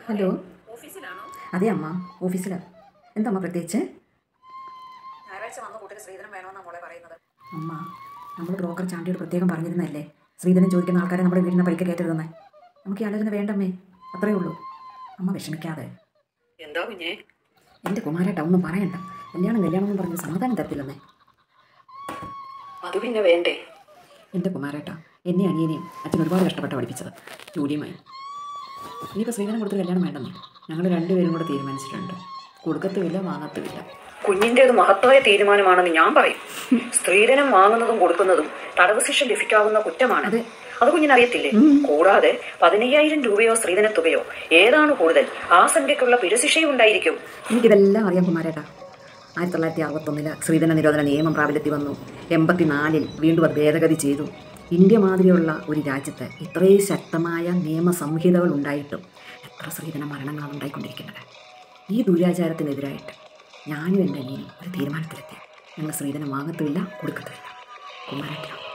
Hello ഓഫീസിലാണോ അതെ അമ്മ ഓഫീസിലാണ് എന്താ അമ്മ പ്രത്യേകിച്ച് ഞായറാഴ്ച വന്ന കൂട്ടിന് ശ്രീധരൻ വേണമെന്നാണ് മോളെ പറയുന്നത് അമ്മ നമ്മൾ ബ്രോക്കർ ചാണ്ടിയോട് പ്രത്യേകം പറഞ്ഞിരുന്നല്ലേ ശ്രീധരൻ ചോദിക്കുന്ന ആൾക്കാരെ നമ്മുടെ വീടിനെ പൈക്ക് കയറ്റരുതെന്ന് നമുക്ക് ഈ ആലോചന വേണ്ടമ്മേ അത്രേ ഉള്ളൂ അമ്മ വിഷമിക്കാതെ എന്താ കുഞ്ഞേ എൻ്റെ കുമാരേട്ട ഒന്നും പറയണ്ട കല്യാണം കല്യാണം എന്നും പറഞ്ഞ് സമാധാനം തരത്തില്ലെന്നേ അത് പിന്നെ വേണ്ടേ എൻ്റെ കുമാരേട്ട എന്നെ അനിയനെയും അച്ഛൻ ഒരുപാട് കഷ്ടപ്പെട്ട് പഠിപ്പിച്ചത് ജോലിയുമായി ഇനിയിപ്പോൾ ശ്രീധരൻ കൊടുത്തൊരു കല്യാണം വേണ്ടെന്നേ ഞങ്ങൾ രണ്ടുപേരും കൂടെ തീരുമാനിച്ചിട്ടുണ്ട് കൊടുക്കത്തുമില്ല വാങ്ങത്തുമില്ല കുഞ്ഞിൻ്റെത് മഹത്തായ തീരുമാനമാണെന്ന് ഞാൻ പറയും സ്ത്രീധനം വാങ്ങുന്നതും കൊടുക്കുന്നതും തടവ് ശിക്ഷ ലഭിക്കാവുന്ന കുറ്റമാണ് അതെ. അത് കുഞ്ഞിനറിയത്തില്ലേ കൂടാതെ പതിനയ്യായിരം രൂപയോ സ്ത്രീധന തുകയോ ഏതാണ് കൂടുതൽ ആ സംഖ്യക്കുള്ള പിഴശിക്ഷയും ഉണ്ടായിരിക്കും എനിക്കിതെല്ലാം അറിയാം കുമാരേട്ട ആയിരത്തി തൊള്ളായിരത്തി അറുപത്തൊന്നില് ശ്രീധന നിരോധന നിയമം പ്രാബല്യത്തിൽ വന്നു എൺപത്തിനാലിൽ വീണ്ടും അത് ഭേദഗതി ചെയ്തു ഇന്ത്യ മാതിരിയുള്ള ഒരു രാജ്യത്ത് ഇത്രയും ശക്തമായ നിയമസംഹിതകൾ ഉണ്ടായിട്ടും എത്ര സ്ത്രീധന മരണങ്ങളാണ് ഉണ്ടായിക്കൊണ്ടിരിക്കുന്നത് ഈ ദുരാചാരത്തിനെതിരായിട്ട് ഞാനും എൻ്റെ അനിയനും ഒരു തീരുമാനത്തിലെത്തി ഞങ്ങൾ സ്ത്രീധനം വാങ്ങത്തുമില്ല കൊടുക്കത്തുമില്ല കുമാരേട്ട